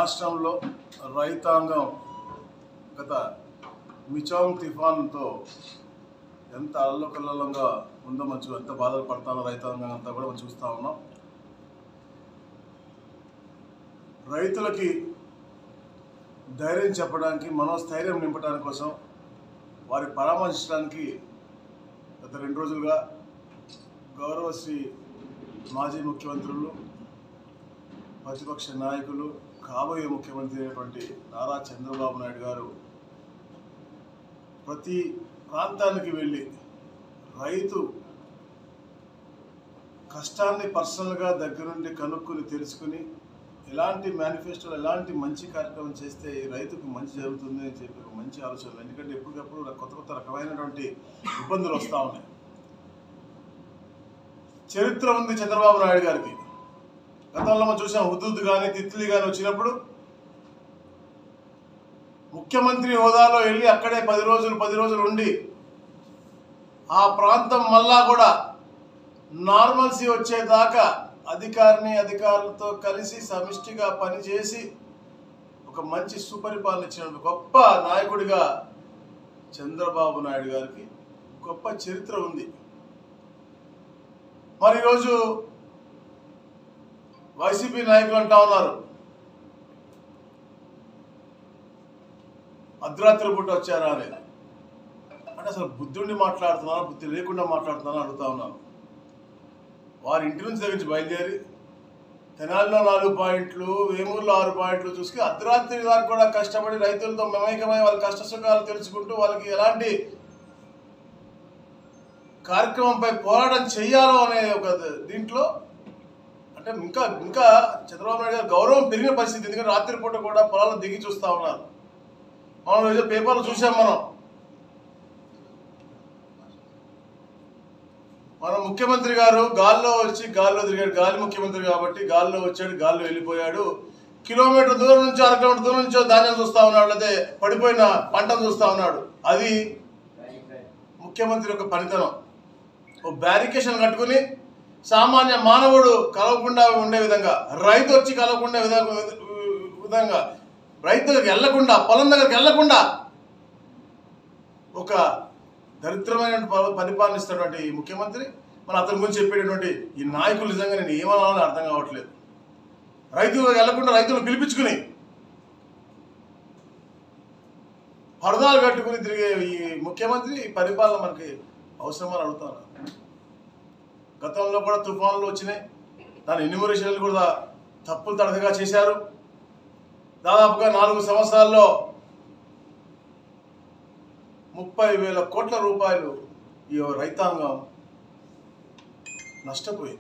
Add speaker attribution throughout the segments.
Speaker 1: రాష్ట్రంలో రైతాంగం గత మిచాంగ్ తుఫాన్తో ఎంత అల్లకల్లంగా ఉందో మంచి ఎంత బాధలు పడతానో రైతాంగం అంతా కూడా మనం చూస్తూ ఉన్నాం రైతులకి ధైర్యం చెప్పడానికి మనోస్థైర్యం నింపడానికి కోసం వారి పరామర్శించడానికి గత రెండు రోజులుగా గౌరవశ్రీ మాజీ ముఖ్యమంత్రులు ప్రతిపక్ష నాయకులు కాబోయే ముఖ్యమంత్రి అయినటువంటి నారా చంద్రబాబు నాయుడు గారు ప్రతి ప్రాంతానికి వెళ్ళి రైతు కష్టాన్ని పర్సనల్గా దగ్గరుండి కనుక్కొని తెలుసుకుని ఎలాంటి మేనిఫెస్టోలో ఎలాంటి మంచి కార్యక్రమం చేస్తే ఈ రైతుకు మంచి జరుగుతుంది అని చెప్పి ఒక మంచి ఆలోచన ఎందుకంటే ఎప్పటికప్పుడు కొత్త కొత్త రకమైనటువంటి ఇబ్బందులు వస్తూ ఉన్నాయి చరిత్ర ఉంది చంద్రబాబు నాయుడు గారికి గతంలో మనం చూసాం హుదూద్ కానీ తిత్లీ కానీ వచ్చినప్పుడు ముఖ్యమంత్రి హోదాలో వెళ్ళి అక్కడే పది రోజులు పది రోజులు ఉండి ఆ ప్రాంతం మళ్ళా కూడా నార్మల్సీ వచ్చేదాకా అధికారిని అధికారులతో కలిసి సమిష్టిగా పనిచేసి ఒక మంచి సుపరిపాలన ఇచ్చిన గొప్ప నాయకుడిగా చంద్రబాబు నాయుడు గారికి గొప్ప చరిత్ర ఉంది మరి ఈరోజు వైసీపీ నాయకులు అంటా ఉన్నారు అర్ధరాత్రి పూట వచ్చారా అనేది అంటే అసలు బుద్ధుండి మాట్లాడుతున్నారా బుద్ధి లేకుండా మాట్లాడుతున్నారా అడుగుతా ఉన్నాను వారి ఇంటి నుంచి దగ్గర నుంచి బయలుదేరి తెనాలిలో నాలుగు పాయింట్లు వేమూరులో ఆరు పాయింట్లు చూసుకుని అర్ధరాత్రి దాకా కూడా కష్టపడి రైతులతో మమేకమై వాళ్ళ కష్ట సుఖాలు తెలుసుకుంటూ వాళ్ళకి ఎలాంటి కార్యక్రమంపై పోరాటం చెయ్యాలో అనే ఒక దీంట్లో అంటే ఇంకా ఇంకా చంద్రబాబు నాయుడు గారు గౌరవం పెరిగిన పరిస్థితి ఎందుకంటే రాత్రిపూట కూడా పొలాలను దిగి చూస్తూ ఉన్నారు మనం ఏదో పేపర్లో చూసాం మనం మన ముఖ్యమంత్రి గారు గాల్లో వచ్చి గాల్లో తిరిగాడు గాలి ముఖ్యమంత్రి కాబట్టి గాల్లో వచ్చాడు గాల్లో వెళ్ళిపోయాడు కిలోమీటర్ దూరం నుంచి అర కిలోమీటర్ దూరం నుంచో ధాన్యం చూస్తా ఉన్నాడు లేకపోతే పడిపోయిన పంటను చూస్తా ఉన్నాడు అది ముఖ్యమంత్రి యొక్క పనితనం ఓ బ్యారికేషన్ కట్టుకుని సామాన్య మానవుడు కలవకుండా ఉండే విధంగా రైతు వచ్చి కలవకుండా విధంగా విధంగా రైతులకు వెళ్లకుండా పొలం దగ్గరికి వెళ్లకుండా ఒక దరిద్రమైన ప- పరిపాలన ఇస్తున్నటువంటి ఈ ముఖ్యమంత్రి మన అతని గురించి చెప్పేటటువంటి ఈ నాయకులు నిజంగా నేను ఏమనాలని అర్థం కావట్లేదు రైతులు వెళ్లకుండా రైతులను పిలిపించుకుని పరదాలు కట్టుకుని తిరిగే ఈ ముఖ్యమంత్రి ఈ పరిపాలన మనకి అవసరమని అడుగుతాను గతంలో కూడా తుఫాన్లు వచ్చినాయి దాని ఎన్యూమరేషన్లు కూడా తప్పులు తడకగా చేశారు దాదాపుగా నాలుగు సంవత్సరాల్లో ముప్పై వేల కోట్ల రూపాయలు ఈ రైతాంగం నష్టపోయింది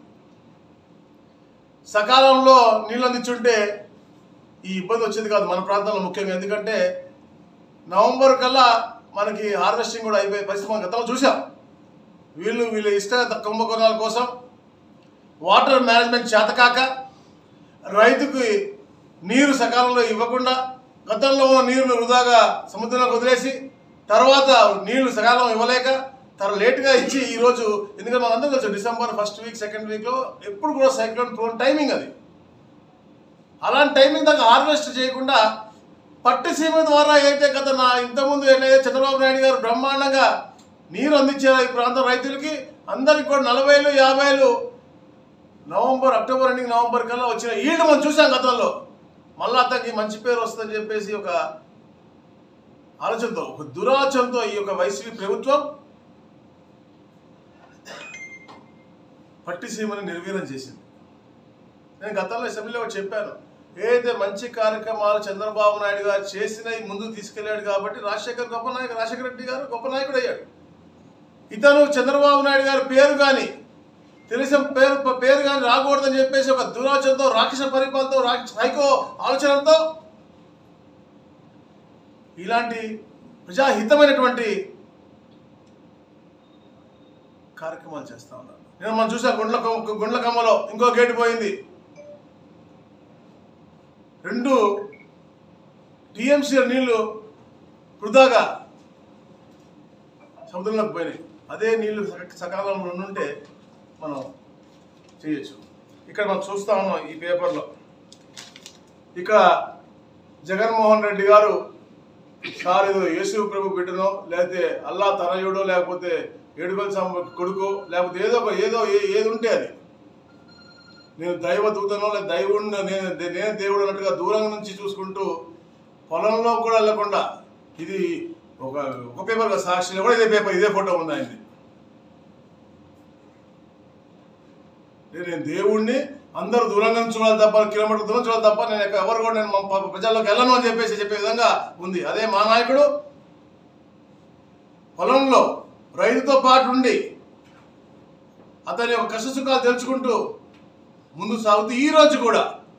Speaker 1: సకాలంలో నీళ్ళు అందించుంటే ఈ ఇబ్బంది వచ్చేది కాదు మన ప్రాంతంలో ముఖ్యంగా ఎందుకంటే నవంబర్ కల్లా మనకి హార్వెస్టింగ్ కూడా అయిపోయే పరిస్థితి మనం గతంలో చూసాం వీళ్ళు వీళ్ళ ఇష్ట కుంభకోణాల కోసం వాటర్ మేనేజ్మెంట్ చేతకాక రైతుకి నీరు సకాలంలో ఇవ్వకుండా గతంలో ఉన్న నీరును వృధాగా సముద్రంలోకి వదిలేసి తర్వాత నీళ్లు సకాలం ఇవ్వలేక తర్వాత లేట్గా ఇచ్చి ఈరోజు ఎందుకంటే మనం అందరం తెలుసు డిసెంబర్ ఫస్ట్ వీక్ సెకండ్ వీక్లో ఎప్పుడు కూడా సైక్లోన్ ప్రోన్ టైమింగ్ అది అలాంటి టైమింగ్ దాకా హార్వెస్ట్ చేయకుండా పట్టుసీమ ద్వారా అయితే గత నా ఇంతకుముందు ఏదైతే చంద్రబాబు నాయుడు గారు బ్రహ్మాండంగా నీరు అందించారు ఈ ప్రాంతం రైతులకి అందరికి కూడా నలభైలు యాభైలు నవంబర్ అక్టోబర్ ఎండింగ్ నవంబర్ కల్లా వచ్చిన ఈల్డ్ మనం చూసాం గతంలో మళ్ళా అతనికి మంచి పేరు వస్తుందని చెప్పేసి ఒక ఆలోచనతో ఒక దురాలోచనతో ఈ యొక్క వైసీపీ ప్రభుత్వం పట్టిసీమని నిర్వీర్యం చేసింది నేను గతంలో అసెంబ్లీలో ఒకటి చెప్పాను ఏదైతే మంచి కార్యక్రమాలు చంద్రబాబు నాయుడు గారు చేసినవి ముందుకు తీసుకెళ్ళాడు కాబట్టి రాజశేఖర్ గొప్ప నాయకుడు రాజశేఖర రెడ్డి గారు గొప్ప నాయకుడు అయ్యాడు ఇతను చంద్రబాబు నాయుడు గారి పేరు కానీ తెలిసిన పేరు పేరు కానీ రాకూడదని చెప్పేసి ఒక దురాచనతో రాక్షస పరిపాలనతో రాక్ష సైకో ఆలోచనలతో ఇలాంటి ప్రజాహితమైనటువంటి కార్యక్రమాలు చేస్తా ఉన్నారు నేను మనం చూసాం గుండ్ల కొమ్మ- గుండ్ల కమ్మలో ఇంకో గేటు పోయింది రెండు టీఎంసీ నీళ్లు వృధాగా సముద్రంలోకి పోయినాయి అదే నీళ్లు సక- సకాలంలో ఉంటే మనం చేయొచ్చు ఇక్కడ మనం చూస్తా ఉన్నాం ఈ పేపర్లో ఇక్కడ జగన్మోహన్ రెడ్డి గారు సార్ ఏదో యేసు ప్రభు బిడ్డనో లేకపోతే అల్లా తనయుడో లేకపోతే ఏడుగల సమ్మ కొడుకో లేకపోతే ఏదో ఒక ఏదో ఏ- ఏది ఉంటే అది నేను దైవ దూతనో లేదా దైవుడిని నేను నేను దేవుడు అన్నట్టుగా దూరం నుంచి చూసుకుంటూ పొలంలో కూడా వెళ్ళకుండా ఇది ఒక ఒక పేపర్ కదా సాక్షిలో కూడా ఇదే పేపర్ ఇదే ఫోటో ఉంది ఆయనది నేను నేను దేవుణ్ణి అందరూ దూరంగా నుంచి చూడాలి తప్ప కిలోమీటర్ దూరం చూడాలి తప్ప నేను ఎక్క- ఎవరు కూడా నేను మా ప- ప్రజల్లోకి వెళ్ళను అని చెప్పేసి చెప్పే విధంగా ఉంది అదే మా నాయకుడు పొలంలో రైతుతో పాటు ఉండి అతని యొక్క కష్ట సుఖాలు తెలుసుకుంటూ ముందు సాగుతూ ఈ రోజు కూడా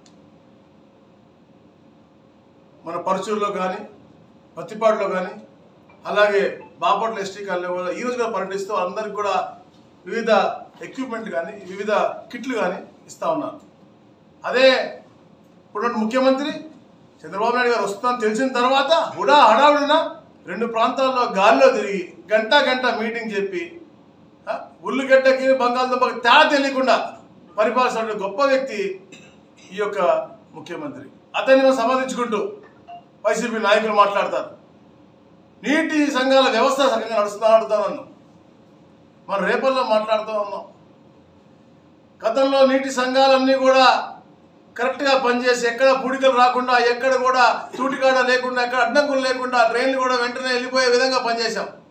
Speaker 1: మన పరచూరులో కానీ పత్తిపాడులో కానీ అలాగే బాపట్ల ఎస్టీ కాలనీ కూడా ఈ రోజు కూడా పర్యటిస్తూ అందరికి కూడా వివిధ ఎక్విప్మెంట్ కానీ వివిధ కిట్లు కానీ ఇస్తా ఉన్నారు అదే ఇప్పుడున్న ముఖ్యమంత్రి చంద్రబాబు నాయుడు గారు వస్తుందని తెలిసిన తర్వాత హుడా హడావుడిన రెండు ప్రాంతాల్లో గాల్లో తిరిగి గంట గంట మీటింగ్ చెప్పి ఆ, ఉల్లిగడ్డకి బంగాళదుంపకి తేడా తెలియకుండా పరిపాలిస్తున్న గొప్ప వ్యక్తి ఈ యొక్క ముఖ్యమంత్రి అతన్ని మనం సమర్థించుకుంటూ వైసీపీ నాయకులు మాట్లాడతారు నీటి సంఘాల వ్యవస్థ సగంగా నడుస్తా నడుతా ఉన్నాం మనం రేపల్లో మాట్లాడుతూ ఉన్నాం గతంలో నీటి సంఘాలన్నీ కూడా కరెక్ట్గా పనిచేసి ఎక్కడ పూడికలు రాకుండా ఎక్కడ కూడా తూటికాడ లేకుండా ఎక్కడ అడ్డంకులు లేకుండా ట్రైన్లు కూడా వెంటనే వెళ్ళిపోయే విధంగా పనిచేశాం